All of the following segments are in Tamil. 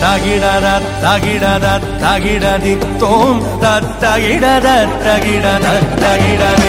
தகிடத தகிடத தகிடதி தோம் தகிடத தகிடத தகிடதி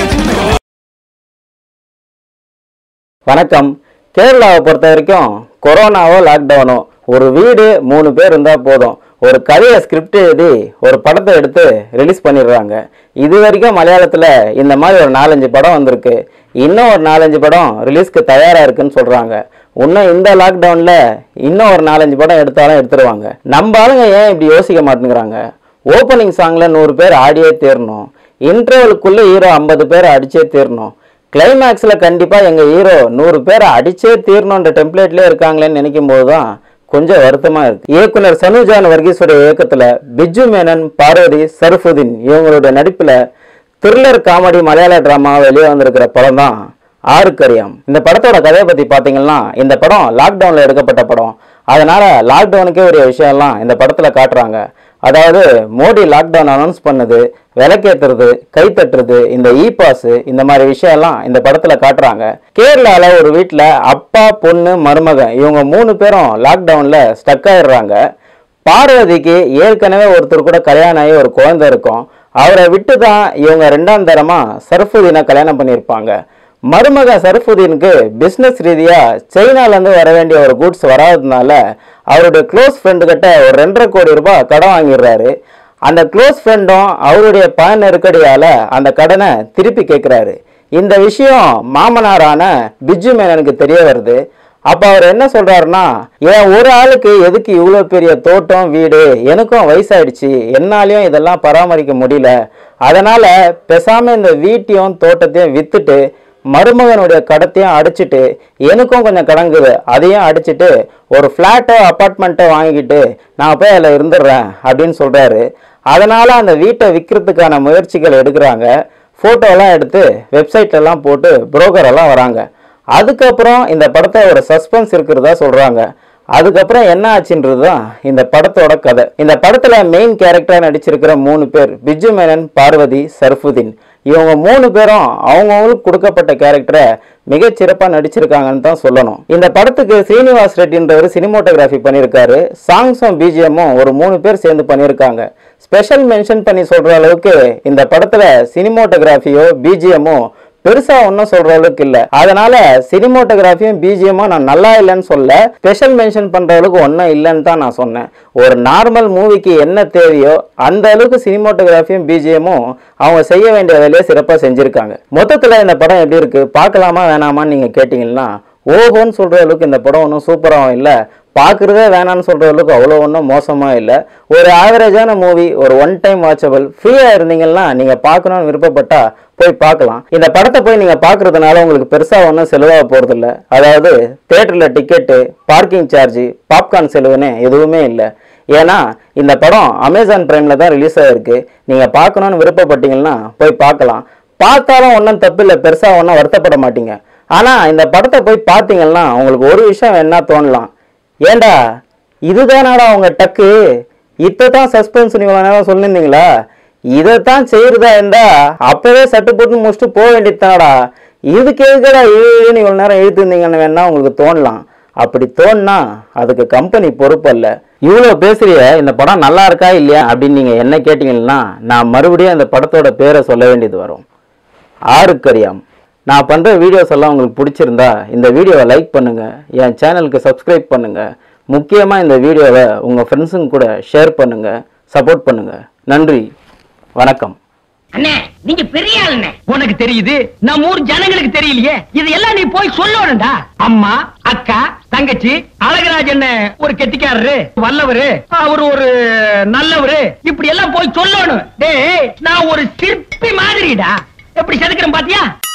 வணக்கம் கேரளாவை பொறுத்த வரைக்கும் கொரோனாவோ லாக்டவுனோ ஒரு வீடு மூணு பேர் இருந்தால் போதும் ஒரு கதையை ஸ்கிரிப்ட் எழுதி ஒரு படத்தை எடுத்து ரிலீஸ் பண்ணிடுறாங்க இது வரைக்கும் மலையாளத்தில் இந்த மாதிரி ஒரு நாலஞ்சு படம் வந்திருக்கு இன்னும் ஒரு நாலஞ்சு படம் ரிலீஸ்க்கு தயாராக இருக்குன்னு சொல்கிறாங்க இன்னும் இந்த லாக்டவுனில் இன்னும் ஒரு நாலஞ்சு படம் எடுத்தாலும் எடுத்துருவாங்க நம்ம ஆளுங்க ஏன் இப்படி யோசிக்க மாட்டேங்கிறாங்க ஓப்பனிங் சாங்கில் நூறு பேர் ஆடியே தீரணும் இன்டர்வலுக்குள்ளே ஹீரோ ஐம்பது பேர் அடிச்சே தீரணும் கிளைமேக்ஸில் கண்டிப்பாக எங்கள் ஹீரோ நூறு பேரை அடிச்சே தீரணுன்ற டெம்ப்ளேட்லேயே இருக்காங்களேன்னு நினைக்கும் போது தான் கொஞ்சம் வருத்தமாக இருக்கு இயக்குனர் சனுஜான் வர்கீஸோட இயக்கத்தில் பிஜு மேனன் பார்வதி சருஃபுதீன் இவங்களுடைய நடிப்பில் த்ரில்லர் காமெடி மலையாள ட்ராமா வெளியே வந்திருக்கிற படம் தான் ஆறுக்கரியம் இந்த படத்தோட கதையை பற்றி பார்த்தீங்கன்னா இந்த படம் லாக்டவுனில் எடுக்கப்பட்ட படம் அதனால லாக்டவுனுக்கே ஒரு விஷயம்லாம் இந்த படத்தில் காட்டுறாங்க அதாவது மோடி லாக்டவுன் அனௌன்ஸ் பண்ணது விளக்கேத்துறது கை தட்டுறது இந்த இ பாஸ் இந்த மாதிரி விஷயம்லாம் இந்த படத்துல காட்டுறாங்க கேரளால ஒரு வீட்டில் அப்பா பொண்ணு மருமகன் இவங்க மூணு பேரும் லாக்டவுன்ல ஸ்டக் ஆயிடுறாங்க பார்வதிக்கு ஏற்கனவே ஒருத்தர் கூட கல்யாணம் ஆகி ஒரு குழந்தை இருக்கும் அவரை விட்டு தான் இவங்க ரெண்டாம் தரமா சர்ஃபுதீனை கல்யாணம் பண்ணியிருப்பாங்க மருமக சர்ஃபுதீனுக்கு பிஸ்னஸ் ரீதியாக சைனாலேருந்து வர வேண்டிய ஒரு குட்ஸ் வராததுனால அவருடைய க்ளோஸ் ஃப்ரெண்டு கிட்ட ஒரு ரெண்டரை கோடி ரூபாய் கடன் வாங்கிடுறாரு அந்த க்ளோஸ் ஃப்ரெண்டும் அவருடைய பண நெருக்கடியால் அந்த கடனை திருப்பி கேட்குறாரு இந்த விஷயம் மாமனாரான பிஜு மேனனுக்கு தெரிய வருது அப்போ அவர் என்ன சொல்றாருன்னா என் ஒரு ஆளுக்கு எதுக்கு இவ்வளோ பெரிய தோட்டம் வீடு எனக்கும் வயசாயிடுச்சு என்னாலையும் இதெல்லாம் பராமரிக்க முடியல அதனால பேசாம இந்த வீட்டையும் தோட்டத்தையும் வித்துட்டு மருமகனுடைய கடத்தையும் அடிச்சிட்டு எனக்கும் கொஞ்சம் கடங்குது அதையும் அடிச்சிட்டு ஒரு ஃப்ளாட்டோ அப்பார்ட்மெண்ட்டோ வாங்கிக்கிட்டு நான் போய் அதில் இருந்துடுறேன் அப்படின்னு சொல்றாரு அதனால அந்த வீட்டை விற்கிறதுக்கான முயற்சிகள் எடுக்கிறாங்க ஃபோட்டோலாம் எடுத்து வெப்சைட்லலாம் போட்டு புரோக்கர் எல்லாம் வராங்க அதுக்கப்புறம் இந்த படத்தை ஒரு சஸ்பென்ஸ் இருக்கிறதா சொல்றாங்க அதுக்கப்புறம் என்ன ஆச்சுன்றது தான் இந்த படத்தோட கதை இந்த படத்துல மெயின் கேரக்டரா நடிச்சிருக்கிற மூணு பேர் பிஜு மேனன் பார்வதி சர்ஃபுதீன் இவங்க மூணு பேரும் அவங்கவுங்களுக்கு கொடுக்கப்பட்ட கேரக்டரை மிகச் சிறப்பா நடிச்சிருக்காங்கன்னு தான் சொல்லணும் இந்த படத்துக்கு ஸ்ரீனிவாஸ் ரெட்டின்றவர் சினிமோட்டோகிராஃபி பண்ணியிருக்காரு சாங்ஸும் பிஜிஎம்மும் ஒரு மூணு பேர் சேர்ந்து பண்ணியிருக்காங்க ஸ்பெஷல் மென்ஷன் பண்ணி சொல்ற அளவுக்கு இந்த படத்துல சினிமோட்டோகிராஃபியோ பிஜிஎம்மோ பெருசா ஒன்றும் சொல்ற அளவுக்கு இல்ல அதனால சினிமோட்டோகிராஃபியும் பிஜிஎம்மும் நான் நல்லா இல்லைன்னு சொல்ல ஸ்பெஷல் மென்ஷன் பண்ற அளவுக்கு ஒன்றும் இல்லைன்னு தான் நான் சொன்னேன் ஒரு நார்மல் மூவிக்கு என்ன தேவையோ அந்த அளவுக்கு சினிமோட்டோகிராஃபியும் பிஜிஎம்மும் அவங்க செய்ய வேண்டிய வேலையை சிறப்பாக செஞ்சிருக்காங்க மொத்தத்தில் இந்த படம் எப்படி இருக்கு பார்க்கலாமா வேணாமான்னு நீங்க கேட்டீங்கன்னா ஓஹோன்னு சொல்ற அளவுக்கு இந்த படம் ஒன்றும் சூப்பராகவும் இல்லை பார்க்குறதே வேணான்னு சொல்கிற அளவுக்கு அவ்வளோ ஒன்றும் மோசமாக இல்லை ஒரு ஆவரேஜான மூவி ஒரு ஒன் டைம் வாட்சபிள் ஃப்ரீயாக இருந்தீங்கன்னா நீங்கள் பார்க்கணும்னு விருப்பப்பட்டா போய் பார்க்கலாம் இந்த படத்தை போய் நீங்கள் பார்க்குறதுனால உங்களுக்கு பெருசாக ஒன்றும் செலவாக போகிறதில்ல அதாவது தேட்டரில் டிக்கெட்டு பார்க்கிங் சார்ஜ் பாப்கார்ன் செலவுன்னு எதுவுமே இல்லை ஏன்னா இந்த படம் அமேசான் பிரைமில் தான் ரிலீஸ் ஆகிருக்கு நீங்கள் பார்க்கணும்னு விருப்பப்பட்டீங்கன்னா போய் பார்க்கலாம் பார்த்தாலும் ஒன்றும் தப்பு இல்லை பெருசாக ஒன்றும் வருத்தப்பட மாட்டீங்க ஆனால் இந்த படத்தை போய் பார்த்தீங்கன்னா உங்களுக்கு ஒரு விஷயம் என்ன தோணலாம் ஏண்டா இதுதானாடா உங்க டக்கு இதான் சஸ்பென்ஸ் நீங்க இவ்வளவு நேரம் சொல்லியிருந்தீங்களா இதைத்தான் செய்யறதா இருந்தா அப்பவே சட்டு போட்டு முடிச்சுட்டு போக வேண்டியதுதானடா இதுக்கு எதுக்கடா இழுன்னு இவ்வளவு நேரம் இழுத்துருந்தீங்கன்னு வேணா உங்களுக்கு தோணலாம் அப்படி தோணுனா அதுக்கு கம்பெனி பொறுப்பு அல்ல இவ்வளோ பேசுறிய இந்த படம் நல்லா இருக்கா இல்லையா அப்படின்னு நீங்க என்ன கேட்டீங்கன்னா நான் மறுபடியும் அந்த படத்தோட பேரை சொல்ல வேண்டியது வரும் ஆறுக்கரியாம் நான் பண்ணுற வீடியோஸ் எல்லாம் உங்களுக்கு பிடிச்சிருந்தா இந்த வீடியோவை லைக் பண்ணுங்க என் சேனலுக்கு சப்ஸ்கிரைப் பண்ணுங்க முக்கியமாக இந்த வீடியோவை உங்கள் ஃப்ரெண்ட்ஸுங்க கூட ஷேர் பண்ணுங்க சப்போர்ட் பண்ணுங்க நன்றி வணக்கம் அண்ணே நீங்க பெரிய ஆளுண்ணே உனக்கு தெரியுது நம்ம ஊர் ஜனங்களுக்கு தெரியலையே இதெல்லாம் நீ போய் சொல்லணும்டா அம்மா அக்கா தங்கச்சி அழகராஜ் என்ன ஒரு கெட்டிக்காரரு வல்லவரு அவர் ஒரு நல்லவரு இப்படி எல்லாம் போய் சொல்லணும் டேய் நான் ஒரு சிற்பி மாதிரிடா எப்படி செதுக்கிறேன் பாத்தியா